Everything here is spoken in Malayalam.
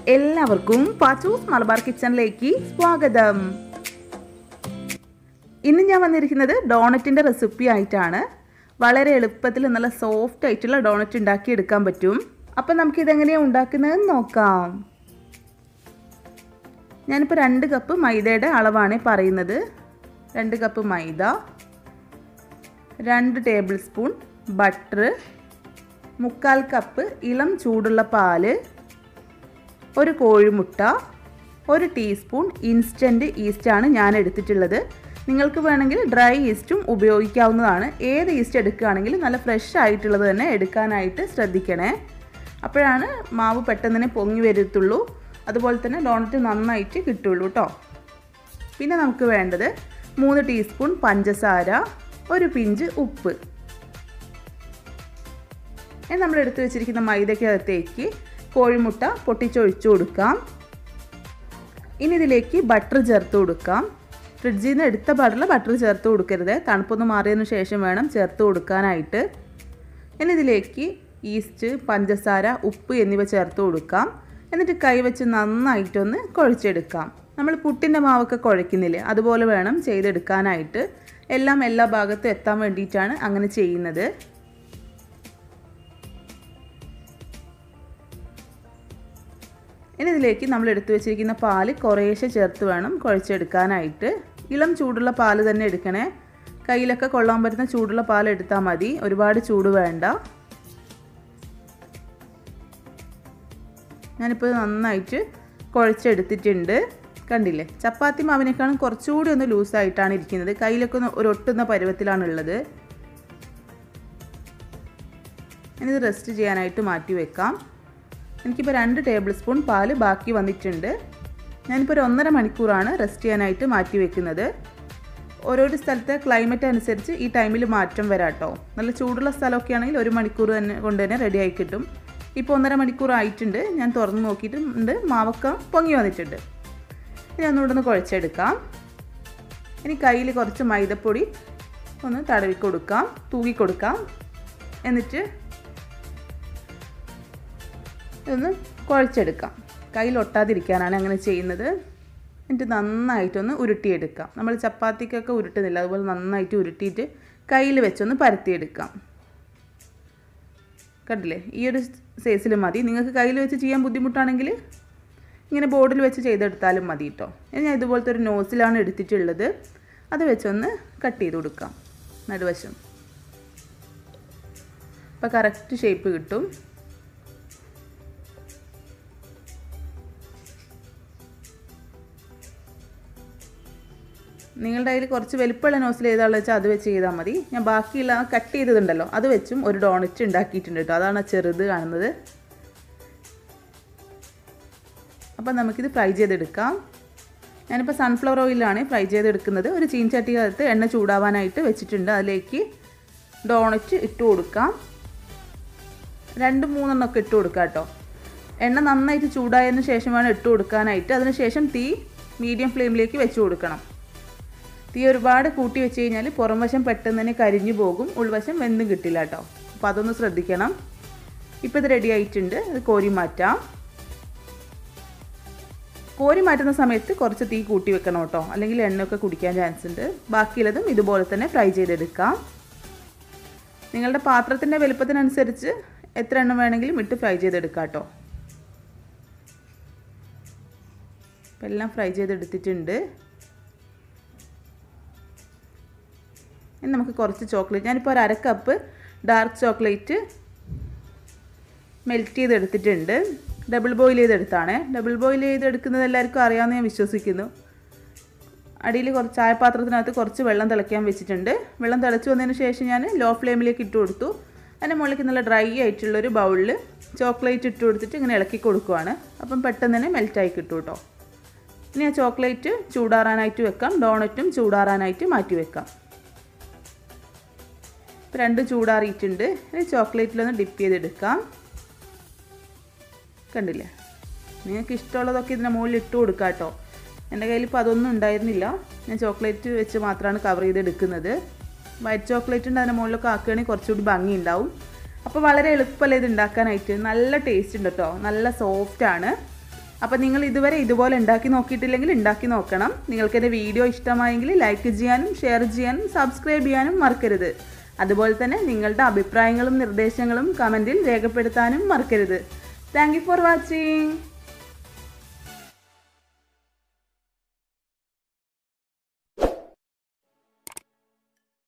എല്ലാവർക്കും പാച്ചൂസ് മലബാർ കിച്ചണിലേക്ക് സ്വാഗതം ഇന്ന് ഞാൻ വന്നിരിക്കുന്നത് ഡോണറ്റിൻ്റെ റെസിപ്പി ആയിട്ടാണ് വളരെ എളുപ്പത്തിൽ നല്ല സോഫ്റ്റ് ആയിട്ടുള്ള ഡോണറ്റ് ഉണ്ടാക്കി എടുക്കാൻ പറ്റും അപ്പം നമുക്കിതെങ്ങനെയാണ് ഉണ്ടാക്കുന്നതെന്ന് നോക്കാം ഞാനിപ്പോൾ രണ്ട് കപ്പ് മൈദയുടെ അളവാണ് പറയുന്നത് രണ്ട് കപ്പ് മൈദ രണ്ട് ടേബിൾ സ്പൂൺ ബട്ടർ മുക്കാൽ കപ്പ് ഇളം ചൂടുള്ള പാല് ഒരു കോഴിമുട്ട ഒരു ടീസ്പൂൺ ഇൻസ്റ്റൻറ്റ് ഈസ്റ്റാണ് ഞാൻ എടുത്തിട്ടുള്ളത് നിങ്ങൾക്ക് വേണമെങ്കിൽ ഡ്രൈ ഈസ്റ്റും ഉപയോഗിക്കാവുന്നതാണ് ഏത് ഈസ്റ്റ് എടുക്കുകയാണെങ്കിലും നല്ല ഫ്രഷ് ആയിട്ടുള്ളത് തന്നെ എടുക്കാനായിട്ട് ശ്രദ്ധിക്കണേ അപ്പോഴാണ് മാവ് പെട്ടെന്ന് തന്നെ പൊങ്ങി വരത്തുള്ളൂ അതുപോലെ തന്നെ ഡോണറ്റ് നന്നായിട്ട് കിട്ടുള്ളൂ കേട്ടോ പിന്നെ നമുക്ക് വേണ്ടത് മൂന്ന് ടീസ്പൂൺ പഞ്ചസാര ഒരു പിഞ്ച് ഉപ്പ് ഇനി നമ്മൾ എടുത്തു വെച്ചിരിക്കുന്ന മൈദക്കകത്തേക്ക് കോഴിമുട്ട പൊട്ടിച്ചൊഴിച്ചു കൊടുക്കാം ഇനി ഇതിലേക്ക് ബട്ടർ ചേർത്ത് കൊടുക്കാം ഫ്രിഡ്ജിൽ നിന്ന് എടുത്ത പാടുള്ള ബട്ടർ ചേർത്ത് കൊടുക്കരുത് തണുപ്പൊന്ന് മാറിയതിനു ശേഷം വേണം ചേർത്ത് കൊടുക്കാനായിട്ട് ഇനി ഇതിലേക്ക് ഈസ്റ്റ് പഞ്ചസാര ഉപ്പ് എന്നിവ ചേർത്ത് കൊടുക്കാം എന്നിട്ട് കൈവച്ച് നന്നായിട്ടൊന്ന് കുഴച്ചെടുക്കാം നമ്മൾ പുട്ടിൻ്റെ മാവൊക്കെ കുഴയ്ക്കുന്നില്ലേ അതുപോലെ വേണം ചെയ്തെടുക്കാനായിട്ട് എല്ലാം എല്ലാ ഭാഗത്തും എത്താൻ വേണ്ടിയിട്ടാണ് അങ്ങനെ ചെയ്യുന്നത് ഇനി ഇതിലേക്ക് നമ്മൾ എടുത്തു വെച്ചിരിക്കുന്ന പാല് കുറേശ്ശെ ചേർത്ത് വേണം കുഴച്ചെടുക്കാനായിട്ട് ഇളം ചൂടുള്ള പാല് തന്നെ എടുക്കണേ കയ്യിലൊക്കെ കൊള്ളാൻ പറ്റുന്ന ചൂടുള്ള പാൽ എടുത്താൽ മതി ഒരുപാട് ചൂട് വേണ്ട ഞാനിപ്പോൾ നന്നായിട്ട് കുഴച്ചെടുത്തിട്ടുണ്ട് കണ്ടില്ലേ ചപ്പാത്തി മാവിനേക്കാളും കുറച്ചുകൂടി ഒന്ന് ലൂസായിട്ടാണ് ഇരിക്കുന്നത് കയ്യിലൊക്കെ ഒന്ന് ഒരു ഒട്ടുന്ന പരുവത്തിലാണ് ഉള്ളത് ഇനിത് റെസ്റ്റ് ചെയ്യാനായിട്ട് മാറ്റി വെക്കാം എനിക്കിപ്പോൾ രണ്ട് ടേബിൾ സ്പൂൺ പാല് ബാക്കി വന്നിട്ടുണ്ട് ഞാനിപ്പോൾ ഒരു ഒന്നര മണിക്കൂറാണ് റെസ്റ്റ് ചെയ്യാനായിട്ട് മാറ്റി വെക്കുന്നത് ഓരോരോ സ്ഥലത്തെ ക്ലൈമറ്റ് അനുസരിച്ച് ഈ ടൈമിൽ മാറ്റം വരാം കേട്ടോ നല്ല ചൂടുള്ള സ്ഥലമൊക്കെ ആണെങ്കിൽ ഒരു മണിക്കൂർ തന്നെ കൊണ്ട് തന്നെ റെഡി ആയി കിട്ടും ഇപ്പോൾ ഒന്നര മണിക്കൂർ ആയിട്ടുണ്ട് ഞാൻ തുറന്ന് നോക്കിയിട്ടുണ്ട് മാവക്ക പൊങ്ങി വന്നിട്ടുണ്ട് ഇനി ഒന്നുകൂടെ ഒന്ന് കുഴച്ചെടുക്കാം ഇനി കയ്യിൽ കുറച്ച് മൈദപ്പൊടി ഒന്ന് തടവി കൊടുക്കാം തൂക്കി കൊടുക്കാം എന്നിട്ട് ഇതൊന്ന് കുഴച്ചെടുക്കാം കയ്യിൽ ഒട്ടാതിരിക്കാനാണ് അങ്ങനെ ചെയ്യുന്നത് എന്നിട്ട് നന്നായിട്ടൊന്ന് ഉരുട്ടിയെടുക്കാം നമ്മൾ ചപ്പാത്തിക്കൊക്കെ ഉരുട്ടുന്നില്ല അതുപോലെ നന്നായിട്ട് ഉരുട്ടിയിട്ട് കയ്യിൽ വെച്ചൊന്ന് പരത്തിയെടുക്കാം കണ്ടില്ലേ ഈ ഒരു സൈസിൽ മതി നിങ്ങൾക്ക് കയ്യിൽ വെച്ച് ചെയ്യാൻ ബുദ്ധിമുട്ടാണെങ്കിൽ ഇങ്ങനെ ബോർഡിൽ വെച്ച് ചെയ്തെടുത്താലും മതി കേട്ടോ ഞാൻ ഇതുപോലത്തെ ഒരു നോസിലാണ് എടുത്തിട്ടുള്ളത് അത് വെച്ചൊന്ന് കട്ട് ചെയ്ത് കൊടുക്കാം നടുവശം അപ്പോൾ കറക്റ്റ് ഷേപ്പ് കിട്ടും നിങ്ങളുടെ കയ്യിൽ കുറച്ച് വലിപ്പമുള്ള നോസിൽ ഏതാണെന്ന് വെച്ചാൽ അത് വെച്ച് ചെയ്താൽ മതി ഞാൻ ബാക്കിയുള്ള കട്ട് ചെയ്തതുണ്ടല്ലോ അത് വെച്ചും ഒരു ഡോണറ്റ് ഉണ്ടാക്കിയിട്ടുണ്ട് കേട്ടോ അതാണ് ചെറുത് കാണുന്നത് അപ്പം നമുക്കിത് ഫ്രൈ ചെയ്തെടുക്കാം ഞാനിപ്പോൾ സൺഫ്ലവർ ഓയിലാണ് ഫ്രൈ ചെയ്തെടുക്കുന്നത് ഒരു ചീൻചട്ടിക്കകത്ത് എണ്ണ ചൂടാവാനായിട്ട് വെച്ചിട്ടുണ്ട് അതിലേക്ക് ഡോണറ്റ് ഇട്ട് കൊടുക്കാം രണ്ട് മൂന്നെണ്ണമൊക്കെ ഇട്ട് കൊടുക്കാം കേട്ടോ എണ്ണ നന്നായിട്ട് ചൂടായതിന് ശേഷം വേണം ഇട്ട് കൊടുക്കാനായിട്ട് അതിന് ശേഷം തീ മീഡിയം ഫ്ലെയിമിലേക്ക് വെച്ച് കൊടുക്കണം തീ ഒരുപാട് കൂട്ടി വെച്ച് കഴിഞ്ഞാൽ പുറം വശം പെട്ടെന്ന് തന്നെ കരിഞ്ഞു പോകും ഉൾവശം വെന്തും കിട്ടില്ല കേട്ടോ അപ്പോൾ അതൊന്ന് ശ്രദ്ധിക്കണം ഇപ്പോൾ ഇത് റെഡി ആയിട്ടുണ്ട് ഇത് കോരി മാറ്റാം കോരി മാറ്റുന്ന സമയത്ത് കുറച്ച് തീ കൂട്ടി വെക്കണം കേട്ടോ അല്ലെങ്കിൽ എണ്ണയൊക്കെ കുടിക്കാൻ ചാൻസ് ഉണ്ട് ബാക്കിയുള്ളതും ഇതുപോലെ തന്നെ ഫ്രൈ ചെയ്തെടുക്കാം നിങ്ങളുടെ പാത്രത്തിൻ്റെ വലുപ്പത്തിനനുസരിച്ച് എത്ര എണ്ണം വേണമെങ്കിലും ഇട്ട് ഫ്രൈ ചെയ്തെടുക്കാം കേട്ടോ അപ്പം എല്ലാം ഫ്രൈ ചെയ്തെടുത്തിട്ടുണ്ട് ഇനി നമുക്ക് കുറച്ച് ചോക്ലേറ്റ് ഞാനിപ്പോൾ ഒരു അര കപ്പ് ഡാർക്ക് ചോക്ലേറ്റ് മെൽറ്റ് ചെയ്തെടുത്തിട്ടുണ്ട് ഡബിൾ ബോയിൽ ചെയ്തെടുത്താണ് ഡബിൾ ബോയിൽ ചെയ്തെടുക്കുന്നത് എല്ലാവർക്കും അറിയാമെന്ന് ഞാൻ വിശ്വസിക്കുന്നു അടിയിൽ കുറച്ച് ചായപാത്രത്തിനകത്ത് കുറച്ച് വെള്ളം തിളയ്ക്കാൻ വെച്ചിട്ടുണ്ട് വെള്ളം തിളച്ച് വന്നതിന് ശേഷം ഞാൻ ലോ ഫ്ലെയിമിലേക്ക് ഇട്ട് കൊടുത്തു അതിൻ്റെ മുകളിലേക്ക് നല്ല ഡ്രൈ ആയിട്ടുള്ളൊരു ബൗളിൽ ചോക്ലേറ്റ് ഇട്ട് കൊടുത്തിട്ട് ഇങ്ങനെ ഇളക്കി കൊടുക്കുവാണ് അപ്പം പെട്ടെന്ന് തന്നെ മെൽറ്റായി കിട്ടും കേട്ടോ ഇനി ആ ചോക്ലേറ്റ് ചൂടാറാനായിട്ട് വെക്കാം ഡോണറ്റും ചൂടാറാനായിട്ട് മാറ്റി വെക്കാം ഇപ്പോൾ രണ്ട് ചൂടാറിയിട്ടുണ്ട് ഇനി ചോക്ലേറ്റിലൊന്ന് ഡിപ്പ് ചെയ്തെടുക്കാം കണ്ടില്ലേ നിങ്ങൾക്ക് ഇഷ്ടമുള്ളതൊക്കെ ഇതിൻ്റെ മുകളിൽ ഇട്ട് കൊടുക്കാം കേട്ടോ എൻ്റെ കയ്യിൽ ഇപ്പോൾ അതൊന്നും ഉണ്ടായിരുന്നില്ല ഞാൻ ചോക്ലേറ്റ് വെച്ച് മാത്രമാണ് കവർ ചെയ്തെടുക്കുന്നത് വൈറ്റ് ചോക്ലേറ്റ് ഉണ്ട് അതിൻ്റെ മുകളിലൊക്കെ ആക്കുകയാണെങ്കിൽ കുറച്ചുകൂടി ഭംഗി ഉണ്ടാവും അപ്പോൾ വളരെ എളുപ്പമല്ലേ ഇത് ഉണ്ടാക്കാനായിട്ട് നല്ല ടേസ്റ്റ് ഉണ്ട് കേട്ടോ നല്ല സോഫ്റ്റ് ആണ് അപ്പോൾ നിങ്ങൾ ഇതുവരെ ഇതുപോലെ ഉണ്ടാക്കി നോക്കിയിട്ടില്ലെങ്കിൽ ഉണ്ടാക്കി നോക്കണം നിങ്ങൾക്ക് എൻ്റെ വീഡിയോ ഇഷ്ടമായെങ്കിൽ ലൈക്ക് ചെയ്യാനും ഷെയർ ചെയ്യാനും സബ്സ്ക്രൈബ് ചെയ്യാനും മറക്കരുത് അതുപോലെ തന്നെ നിങ്ങളുടെ അഭിപ്രായങ്ങളും നിർദ്ദേശങ്ങളും കമൻറ്റിൽ രേഖപ്പെടുത്താനും മറക്കരുത് താങ്ക് ഫോർ വാച്ചിങ്